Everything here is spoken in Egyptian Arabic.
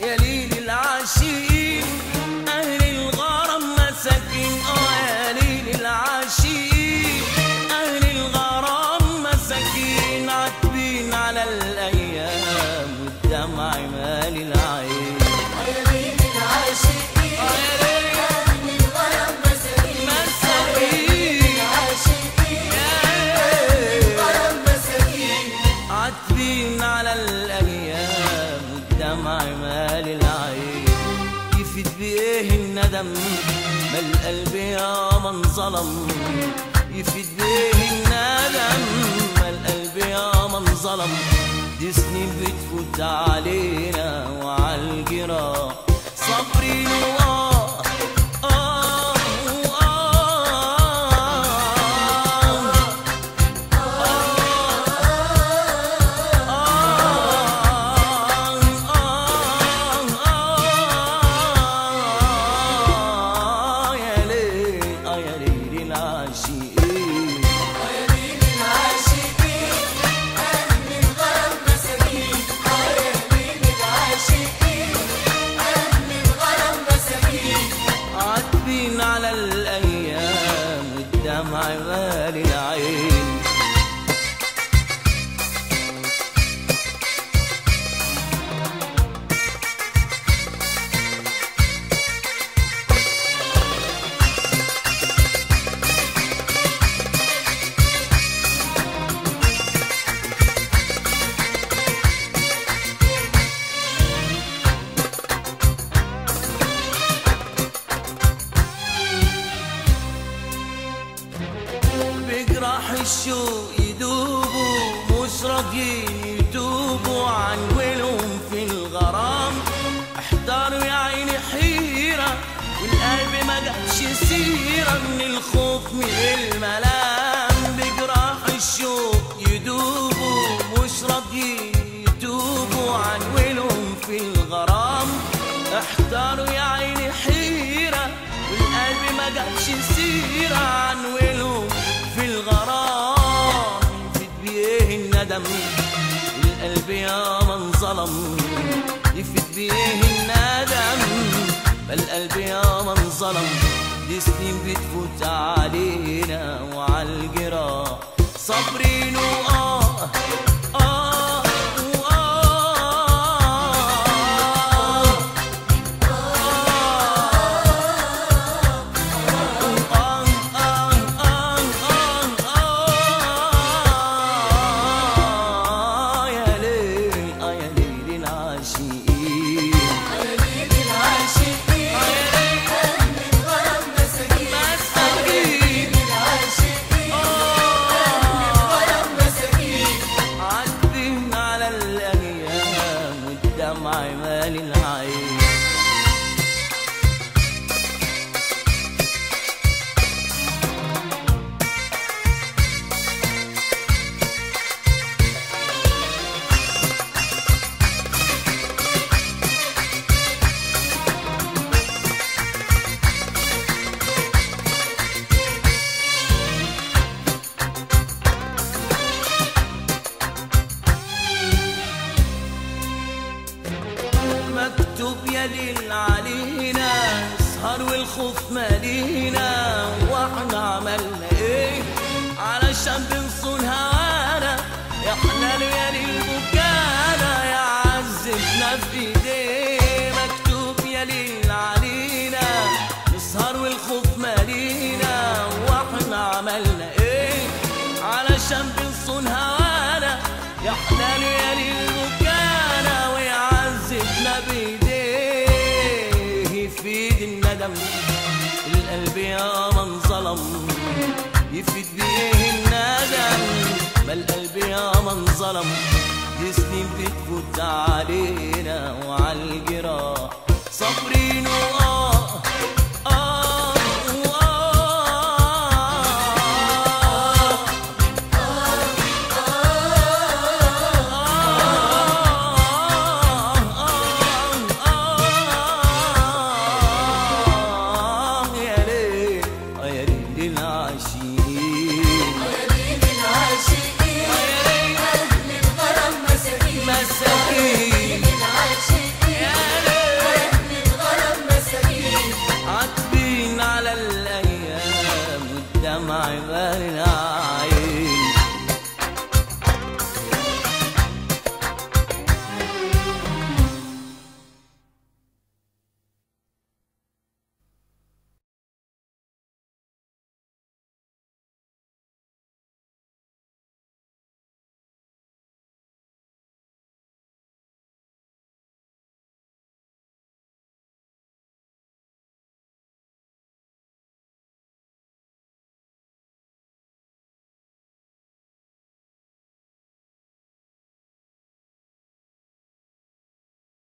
يا ليل العاشقين أهل الغرام مساكين آه يا ليل العاشقين أهل الغرام مساكين عاتبين على الأيام والدمع مال العين يا ليل العاشقين آه يا ليل أهل الغرام مساكين مساكين العاشقين يا غرام مساكين عاتبين على الايام والدمع مال العين يفيد بايه الندم ما القلب يا من ظلم يفيد بايه الندم ما القلب يا من ظلم دي سنين بتفوت علينا وعلى الجراح صابرين وآه آه وآه يا ليل آه يا ليل العاشقين يا ليل العاشقين أهل الغرام مساكين يا ليل العاشقين أهل الغرام مساكين عاتبين على الأيام والدمع مال العين بجراح الشوق يدوبوا مش راضيين يتوبوا عن ولهم في الغرام احتاروا يا عيني حيرة والقلب ما جابش سيرة من الخوف من الملام بجراح الشوق يدوبوا مش راضيين يتوبوا عن ولهم في الغرام احتاروا يا عيني حيرة والقلب ما جابش سيرة عن ولهم في الغرام يفيد بيه الندم القلب يا من ظلم يفيد بيه الندم القلب يا من ظلم دي سنين بتفوت علينا وعلى الجراح صابرين وآه آه وآه يا ليل آه يا ليل العاشقين يا ليل العاشقين أهل الغرام مساكين مساكين العاشقين أهل الغرام مساكين عاتبين على الأيام والدمع مال العين مكتوب يا ليل علينا اسهر والخوف مالينا واحنا عملنا ايه علشان بنصون هوانا يا حلال يا ليل بكانا يا عزتنا في ايديه مكتوب يا ليل علينا نسهر والخوف مالينا واحنا عملنا ايه علشان بنصون هوانا يا حلال يا ليل بكانا ويعذبنا بايديه يفيد الندم القلب يا من ظلم يفيد بيه الندم ما القلب يا من ظلم دي سنين بتفوت علينا